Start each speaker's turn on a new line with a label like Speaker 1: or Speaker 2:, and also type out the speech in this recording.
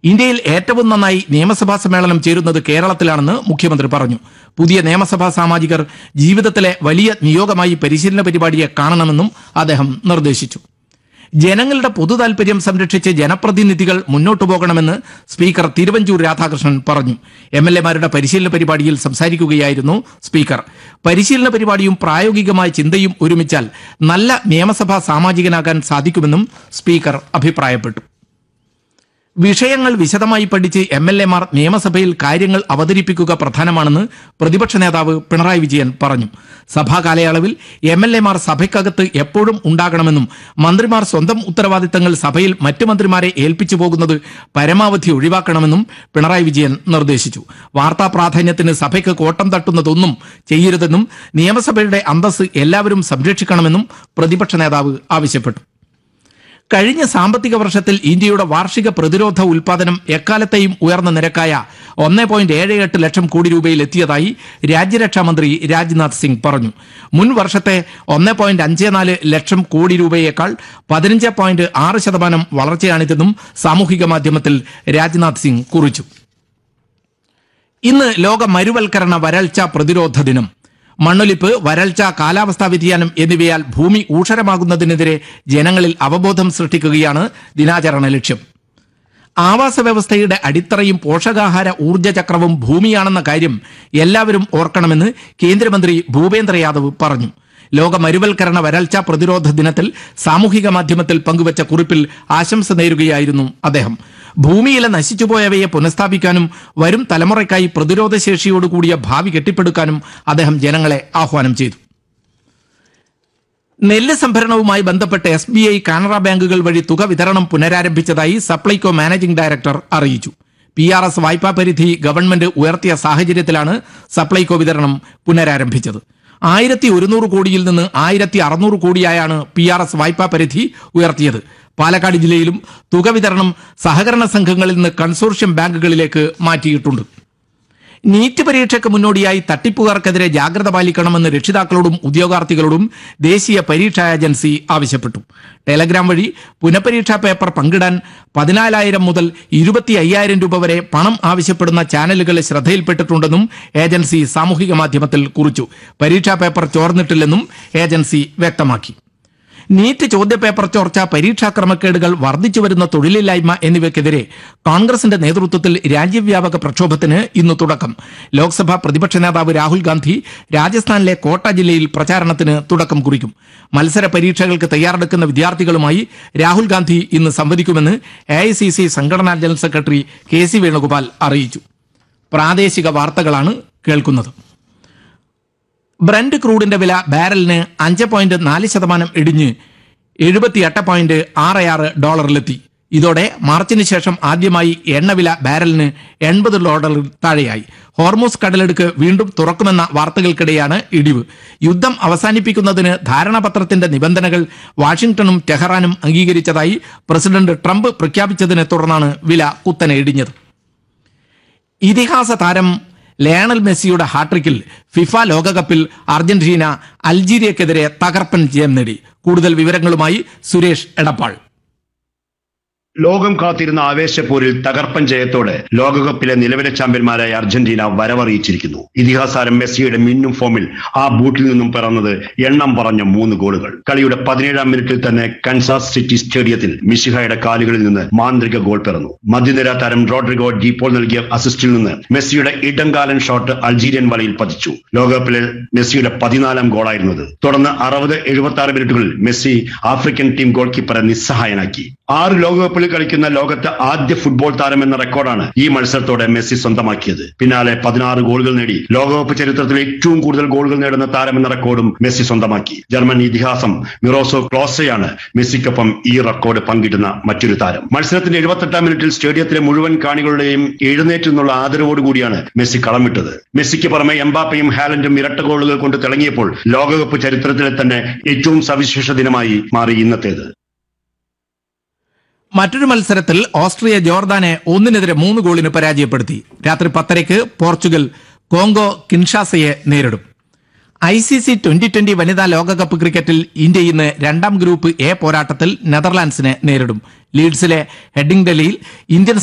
Speaker 1: ഇന്ത്യയിൽ ഏറ്റവും നന്നായി നിയമസഭാ സമ്മേളനം ചേരുന്നത് കേരളത്തിലാണെന്ന് മുഖ്യമന്ത്രി പറഞ്ഞു പുതിയ നിയമസഭാ സാമാജികർ ജീവിതത്തിലെ വലിയ നിയോഗമായി പരിശീലന പരിപാടിയെ കാണണമെന്നും അദ്ദേഹം നിർദ്ദേശിച്ചു ജനങ്ങളുടെ പൊതു താൽപര്യം സംരക്ഷിച്ച് ജനപ്രതിനിധികൾ മുന്നോട്ടു പോകണമെന്ന് സ്പീക്കർ തിരുവഞ്ചൂർ രാധാകൃഷ്ണൻ പറഞ്ഞു എം എൽ എമാരുടെ പരിശീലന പരിപാടിയിൽ സംസാരിക്കുകയായിരുന്നു സ്പീക്കർ പരിശീലന പരിപാടിയും പ്രായോഗികമായ ചിന്തയും ഒരുമിച്ചാൽ നല്ല നിയമസഭാ സാമാജികനാകാൻ സാധിക്കുമെന്നും സ്പീക്കർ അഭിപ്രായപ്പെട്ടു വിഷയങ്ങൾ വിശദമായി പഠിച്ച് എം എൽ എമാർ നിയമസഭയിൽ കാര്യങ്ങൾ അവതരിപ്പിക്കുക പ്രധാനമാണെന്ന് പ്രതിപക്ഷ നേതാവ് പിണറായി വിജയൻ പറഞ്ഞു സഭാ കാലയളവിൽ എം എൽ എമാർ സഭയ്ക്കകത്ത് എപ്പോഴും ഉണ്ടാകണമെന്നും മന്ത്രിമാർ സ്വന്തം ഉത്തരവാദിത്തങ്ങൾ സഭയിൽ മറ്റു മന്ത്രിമാരെ ഏൽപ്പിച്ചു പോകുന്നത് പരമാവധി ഒഴിവാക്കണമെന്നും പിണറായി വിജയൻ നിർദ്ദേശിച്ചു വാർത്താ പ്രാധാന്യത്തിന് സഭയ്ക്ക് കോട്ടം തട്ടുന്നതൊന്നും ചെയ്യരുതെന്നും നിയമസഭയുടെ അന്തസ് എല്ലാവരും സംരക്ഷിക്കണമെന്നും പ്രതിപക്ഷ നേതാവ് ആവശ്യപ്പെട്ടു കഴിഞ്ഞ സാമ്പത്തിക വർഷത്തിൽ ഇന്ത്യയുടെ വാർഷിക പ്രതിരോധ ഉൽപാദനം എക്കാലത്തെയും ഉയർന്ന നിരക്കായ ഒന്ന് പോയിന്റ് ഏഴ് എട്ട് ലക്ഷം കോടി രൂപയിൽ എത്തിയതായി രാജ്യരക്ഷാ മന്ത്രി രാജ്നാഥ് സിംഗ് പറഞ്ഞു മുൻ വർഷത്തെ ഒന്ന് പോയിന്റ് അഞ്ച് നാല് ലക്ഷം കോടി രൂപയേക്കാൾ പതിനഞ്ച് പോയിന്റ് ആറ് ശതമാനം വളർച്ചയാണിതെന്നും സാമൂഹിക മാധ്യമത്തിൽ രാജ്നാഥ് സിംഗ് കുറിച്ചു ഇന്ന് ലോക മരുവൽക്കരണ വരൾച്ച പ്രതിരോധ ദിനം മണ്ണൊലിപ്പ് വരൾച്ച കാലാവസ്ഥാ വ്യതിയാനം എന്നിവയാൽ ഭൂമി ഊഷരമാകുന്നതിനെതിരെ ജനങ്ങളിൽ അവബോധം സൃഷ്ടിക്കുകയാണ് ദിനാചരണ ലക്ഷ്യം ആവാസ വ്യവസ്ഥയുടെ അടിത്തറയും പോഷകാഹാര ഊർജ്ജ ചക്രവും ഭൂമിയാണെന്ന കാര്യം എല്ലാവരും ഓർക്കണമെന്ന് കേന്ദ്രമന്ത്രി ഭൂപേന്ദ്ര യാദവ് പറഞ്ഞു ലോക മരുവൽക്കരണ വരൾച്ച പ്രതിരോധ ദിനത്തിൽ സാമൂഹിക മാധ്യമത്തിൽ പങ്കുവച്ച കുറിപ്പിൽ ആശംസ നേരുകയായിരുന്നു അദ്ദേഹം ഭൂമിയിലെ നശിച്ചുപോയവയെ പുനഃസ്ഥാപിക്കാനും വരും തലമുറയ്ക്കായി പ്രതിരോധശേഷിയോടുകൂടിയ ഭാവി കെട്ടിപ്പടുക്കാനും അദ്ദേഹം ജനങ്ങളെ ആഹ്വാനം ചെയ്തു നെല്ല് സംഭരണവുമായി ബന്ധപ്പെട്ട് എസ് ബി ഐ കാനറ ബാങ്കുകൾ വഴി തുക വിതരണം പുനരാരംഭിച്ചതായി സപ്ലൈകോ മാനേജിംഗ് ഡയറക്ടർ അറിയിച്ചു പി ആർ എസ് വായ്പാ പരിധി ഗവൺമെന്റ് ഉയർത്തിയ സാഹചര്യത്തിലാണ് സപ്ലൈകോ വിതരണം പുനരാരംഭിച്ചത് ആയിരത്തി ഒരുന്നൂറ് കോടിയിൽ നിന്ന് ആയിരത്തി അറുന്നൂറ് കോടിയായാണ് പി ആർ എസ് വായ്പാ പരിധി ഉയർത്തിയത് പാലക്കാട് ജില്ലയിലും തുക വിതരണം സഹകരണ സംഘങ്ങളിൽ നിന്ന് കൺസോർഷ്യം ബാങ്കുകളിലേക്ക് മാറ്റിയിട്ടുണ്ട് നീറ്റ് പരീക്ഷയ്ക്ക് മുന്നോടിയായി തട്ടിപ്പുകാർക്കെതിരെ ജാഗ്രത പാലിക്കണമെന്ന് രക്ഷിതാക്കളോടും ഉദ്യോഗാർത്ഥികളോടും ദേശീയ പരീക്ഷാ ഏജൻസി ആവശ്യപ്പെട്ടു ടെലഗ്രാം വഴി പുനഃപരീക്ഷാ പേപ്പർ പങ്കിടാൻ പതിനാലായിരം മുതൽ ഇരുപത്തി അയ്യായിരം രൂപ വരെ പണം ആവശ്യപ്പെടുന്ന ചാനലുകൾ ശ്രദ്ധയിൽപ്പെട്ടിട്ടുണ്ടെന്നും ഏജൻസി സാമൂഹിക മാധ്യമത്തിൽ കുറിച്ചു പരീക്ഷാ പേപ്പർ ചോർന്നിട്ടില്ലെന്നും ഏജൻസി വ്യക്തമാക്കി നീറ്റ് ചോദ്യപേപ്പർ ചോർച്ച പരീക്ഷാ ക്രമക്കേടുകൾ വർദ്ധിച്ചു വരുന്ന തൊഴിലില്ലായ്മ എന്നിവയ്ക്കെതിരെ കോൺഗ്രസിന്റെ നേതൃത്വത്തിൽ രാജ്യവ്യാപക പ്രക്ഷോഭത്തിന് ഇന്ന് തുടക്കം ലോക്സഭാ പ്രതിപക്ഷ നേതാവ് രാഹുൽ ഗാന്ധി രാജസ്ഥാനിലെ കോട്ട ജില്ലയിൽ പ്രചാരണത്തിന് തുടക്കം കുറിക്കും മത്സര പരീക്ഷകൾക്ക് തയ്യാറെടുക്കുന്ന വിദ്യാർത്ഥികളുമായി രാഹുൽ ഗാന്ധി ഇന്ന് സംവദിക്കുമെന്ന് എ സംഘടനാ general secretary K C Venugopal അറിയിച്ചു പ്രാദേശിക വാർത്തകളാണ് കേൾക്കുന്നത് ബ്രന്റ് ക്രൂഡിന്റെ വില ബാരലിന് അഞ്ച് പോയിന്റ് നാല് ശതമാനം ഇടിഞ്ഞ് എഴുപത്തിയെട്ട് പോയിന്റ് ആറ് ആറ് ഡോളറിലെത്തി ഇതോടെ മാർച്ചിന് ശേഷം ആദ്യമായി എണ്ണവില ബാരലിന് എൺപത് ഡോളറിൽ താഴെയായി ഹോർമോസ് കടലെടുക്ക് വീണ്ടും തുറക്കുമെന്ന വാർത്തകൾക്കിടെയാണ് ഇടിവ് യുദ്ധം അവസാനിപ്പിക്കുന്നതിന് ധാരണാപത്രത്തിന്റെ നിബന്ധനകൾ വാഷിംഗ്ടണും ടെഹ്റാനും അംഗീകരിച്ചതായി പ്രസിഡന്റ് ട്രംപ് പ്രഖ്യാപിച്ചതിനെ തുടർന്നാണ് വില കുത്തനെ ഇടിഞ്ഞത് ഇതിഹാസ താരം ലയണൽ മെസ്സിയുടെ ഹാട്രിക്കിൽ ഫിഫ ലോകകപ്പിൽ അർജന്റീന അൾജീരിയക്കെതിരെ തകർപ്പൻ ജയം നേടി കൂടുതൽ വിവരങ്ങളുമായി സുരേഷ് എടപ്പാൾ
Speaker 2: ലോകം കാത്തിരുന്ന ആവേശപ്പോരിൽ തകർപ്പൻ ജയത്തോടെ ലോകകപ്പിലെ നിലവിലെ ചാമ്പ്യന്മാരായ അർജന്റീന വരവറിയിച്ചിരിക്കുന്നു ഇതിഹാസാരം മെസ്സിയുടെ മിന്നും ഫോമിൽ ആ ബൂട്ടിൽ നിന്നും പിറന്നത് എണ്ണം പറഞ്ഞ മൂന്ന് ഗോളുകൾ കളിയുടെ പതിനേഴാം മിനിറ്റിൽ തന്നെ കൻസാസ് സിറ്റി സ്റ്റേഡിയത്തിൽ മിഷിഹയുടെ കാലുകളിൽ നിന്ന് മാന്ത്രിക ഗോൾ പിറന്നു മധ്യനിര താരം റോഡ്രിഗോ ഡീപ്പോൾ നൽകിയ അസിസ്റ്റിൽ നിന്ന് മെസ്സിയുടെ ഇടംകാലൻ ഷോട്ട് അൾജീരിയൻ വലയിൽ പതിച്ചു ലോകകപ്പിലെ മെസ്സിയുടെ പതിനാലാം ഗോളായിരുന്നത് തുടർന്ന് അറുപത് എഴുപത്തി ആറ് മിനിറ്റുകളിൽ മെസ്സി ആഫ്രിക്കൻ ടീം ഗോൾ കീപ്പറെ നിസ്സഹായനാക്കി ആറ് ലോകകപ്പിൽ കളിക്കുന്ന ലോകത്തെ ആദ്യ ഫുട്ബോൾ താരം എന്ന റെക്കോർഡാണ് ഈ മത്സരത്തോടെ മെസ്സി സ്വന്തമാക്കിയത് പിന്നാലെ പതിനാറ് ഗോളുകൾ നേടി ലോകകപ്പ് ചരിത്രത്തിൽ ഏറ്റവും കൂടുതൽ ഗോളുകൾ നേടുന്ന താരം എന്ന റെക്കോർഡും മെസ്സി സ്വന്തമാക്കി ജർമ്മൻ ഇതിഹാസം മിറോസോ ക്ലോസയാണ് മെസ്സിക്കൊപ്പം ഈ റെക്കോർഡ് പങ്കിടുന്ന മറ്റൊരു താരം മത്സരത്തിന്റെ എഴുപത്തെട്ടാം മിനിറ്റിൽ സ്റ്റേഡിയത്തിലെ മുഴുവൻ കാണികളുടെയും എഴുന്നേറ്റ് നിന്നുള്ള ആദരവോടുകൂടിയാണ് മെസ്സി കളം വിട്ടത് മെസ്സിക്ക് പുറമെ എംബാപ്പയും ഹാലൻഡും ഇരട്ട ഗോളുകൾ കൊണ്ട് തിളങ്ങിയപ്പോൾ ലോകകപ്പ് ചരിത്രത്തിലെ തന്നെ ഏറ്റവും സവിശേഷ ദിനമായി മാറി ഇന്നത്തേത്
Speaker 1: മറ്റൊരു മത്സരത്തിൽ ഓസ്ട്രിയ ജോർദാനെ ഒന്നിനെതിരെ മൂന്ന് ഗോളിന് പരാജയപ്പെടുത്തി രാത്രി പത്തരയ്ക്ക് പോർച്ചുഗൽ കോങ്കോ കിൻഷാസയെ നേരിടും I C C twenty twenty വനിതാ ലോകകപ്പ് ക്രിക്കറ്റിൽ ഇന്ത്യ ഇന്ന് രണ്ടാം ഗ്രൂപ്പ് എ പോരാട്ടത്തിൽ നെതർലാൻഡ്സിനെ നേരിടും ലീഡ്സിലെ ഹെഡിംഗ്ഡലിയിൽ ഇന്ത്യൻ